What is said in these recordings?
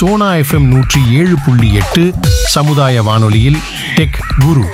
Sona FM நூற்றி ஏழு புள்ளி எட்டு சமுதாய வானொலியில் டெக் குரு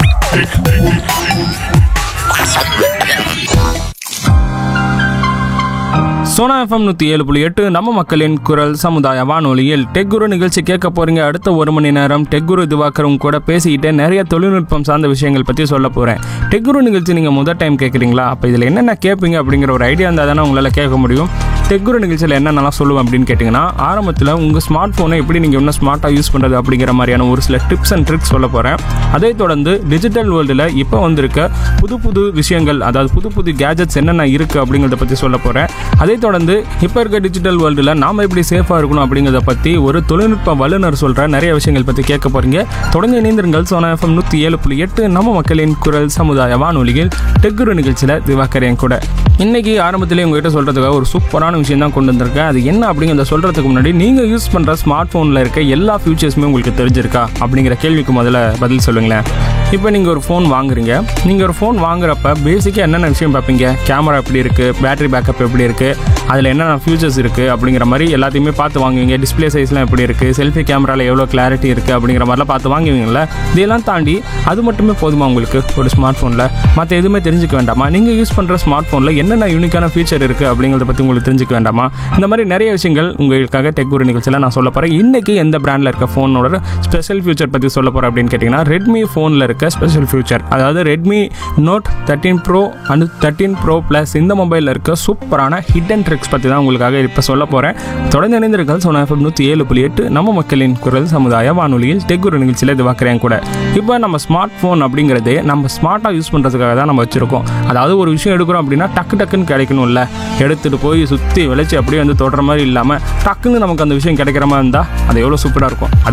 சோனா எஃப்எம் நூற்றி ஏழு புள்ளி எட்டு நம்ம மக்களின் குரல் சமுதாய வானொலியில் டெக்குரு நிகழ்ச்சி கேட்க போறீங்க அடுத்த ஒரு மணி நேரம் டெக்குரு திவாகர் உங்க கூட பேசிக்கிட்டு நிறைய தொழில்நுட்பம் சார்ந்த விஷயங்கள் பற்றி சொல்ல போகிறேன் டெக்குரு நிகழ்ச்சி நீங்கள் முதல் டைம் கேட்குறீங்களா அப்போ இதில் என்னென்ன கேட்பீங்க அப்படிங்கிற ஒரு ஐடியா இருந்தால் தானே உங்களால் கேட்க முடியும் டெக்குரு நிகழ்ச்சியில் என்னென்னலாம் சொல்லுவேன் அப்படின்னு கேட்டிங்கன்னா ஆரம்பத்தில் உங்கள் ஸ்மார்ட் ஃபோனை எப்படி நீங்கள் இன்னும் ஸ்மார்ட்டாக யூஸ் பண்ணுறது அப்படிங்கிற மாதிரியான ஒரு சில டிப்ஸ் அண்ட் ட்ரிக்ஸ் சொல்ல போகிறேன் அதை தொடர்ந்து டிஜிட்டல் வேர்ல்டில் இப்போ வந்திருக்க புது புது விஷயங்கள் அதாவது புது புது கேஜெட்ஸ் என்னென்ன இருக்குது அப்படிங்கிறத பற்றி சொல்ல போகிறேன் அதை தொடர்ந்து இப்போ இருக்க டிஜிட்டல் வேர்ல்டில் நாம் எப்படி சேஃபாக இருக்கணும் அப்படிங்கிறத பற்றி ஒரு தொழில்நுட்ப வல்லுநர் சொல்கிற நிறைய விஷயங்கள் பற்றி கேட்க போகிறீங்க தொடர்ந்து இணைந்திருங்கள் சோனா எஃப்எம் நூற்றி ஏழு புள்ளி எட்டு நம்ம மக்களின் குரல் சமுதாய வானொலியில் டெக்குரு நிகழ்ச்சியில் திவாகர் என் கூட இன்னைக்கு ஆரம்பத்திலே உங்ககிட்ட சொல்கிறதுக்காக ஒரு சூப்பரான விஷயம் தான் கொண்டு வந்திருக்கேன் அது என்ன அப்படிங்கிறத சொல்கிறதுக்கு முன்னாடி நீங்கள் யூஸ் பண்ணுற ஸ்மார்ட் ஃபோனில் இருக்க எல்லா ஃபியூச்சர்ஸுமே உங்களுக்கு தெரிஞ்சிருக்கா அப்படிங்கிற கேள்விக்கு முதல்ல பதில் சொல்லுங்களேன் இப்போ நீங்கள் ஒரு ஃபோன் வாங்குறீங்க நீங்கள் ஒரு ஃபோன் வாங்குறப்ப பேசிக்காக என்னென்ன விஷயம் பார்ப்பீங்க கேமரா எப்படி இருக்குது பேட்டரி பேக்கப் எப்படி இருக்குது அதில் என்னென்ன ஃபியூச்சர்ஸ் இருக்குது அப்படிங்கிற மாதிரி எல்லாத்தையுமே பார்த்து வாங்குவீங்க டிஸ்ப்ளே சைஸ்லாம் எப்படி இருக்குது செல்ஃபி கேமராவில் எவ்வளோ கிளாரிட்டி இருக்குது அப்படிங்கிற மாதிரிலாம் பார்த்து வாங்குவீங்கல்ல இதெல்லாம் தாண்டி அது மட்டுமே போதுமா உங்களுக்கு ஒரு ஸ்மார்ட் ஃபோனில் மற்ற எதுவுமே தெரிஞ்சுக்க வேண்டாமா நீங்கள் யூஸ் பண்ணுற ஸ்மார்ட் ஃபோனில் என்னென்ன யூனிக்கான ஃபீச்சர் இருக்குது அப்படிங்கிறத பற்றி உங்களுக்கு தெரிஞ்சுக்க வேண்டாமா இந்த மாதிரி நிறைய விஷயங்கள் உங்களுக்காக டெக் குரு நிகழ்ச்சியில் நான் சொல்ல போகிறேன் இன்றைக்கி எந்த பிராண்டில் இருக்க ஃபோனோட ஸ்பெஷல் ஃபியூச்சர் பற்றி சொல்ல போகிறேன் அப்படின்னு கேட்டிங்கன்னா ரெட்மி ஃபோனில் இருக்க ஸ்பெஷல் ஃபியூச்சர் அதாவது Redmi Note thirteen Pro and thirteen Pro plus இந்த மொபைலில் இருக்க சூப்பரான ஹிடன் ட்ரிக்ஸ் பற்றி தான் உங்களுக்காக இப்போ சொல்ல போகிறேன் தொடர்ந்து இணைந்திருக்கள் சோனா எஃப்எம் நூற்றி ஏழு புள்ளி எட்டு நம்ம மக்களின் குரல் சமுதாய வானொலியில் டெக்குரு நிகழ்ச்சியில் இது பார்க்குறேன் கூட இப்போ நம்ம ஸ்மார்ட் ஃபோன் அப்படிங்கிறது நம்ம ஸ்மார்ட்டாக யூஸ் பண்ணுறதுக்காக தான் நம்ம வச்சுருக்கோம் அதாவது ஒரு விஷயம் எடுக்கிறோம் அப்படின்னா டக்கு டக்குன்னு கிடைக்கணும்ல எடுத்துகிட்டு போய் சுற்றி விளைச்சி அப்படியே வந்து தொடுற மாதிரி இல்லாமல் டக்குன்னு நமக்கு அந்த விஷயம் கிடைக்கிற மாதிரி இருந்தால் அது எவ்வளோ சூப்பராக இருக்கும் அது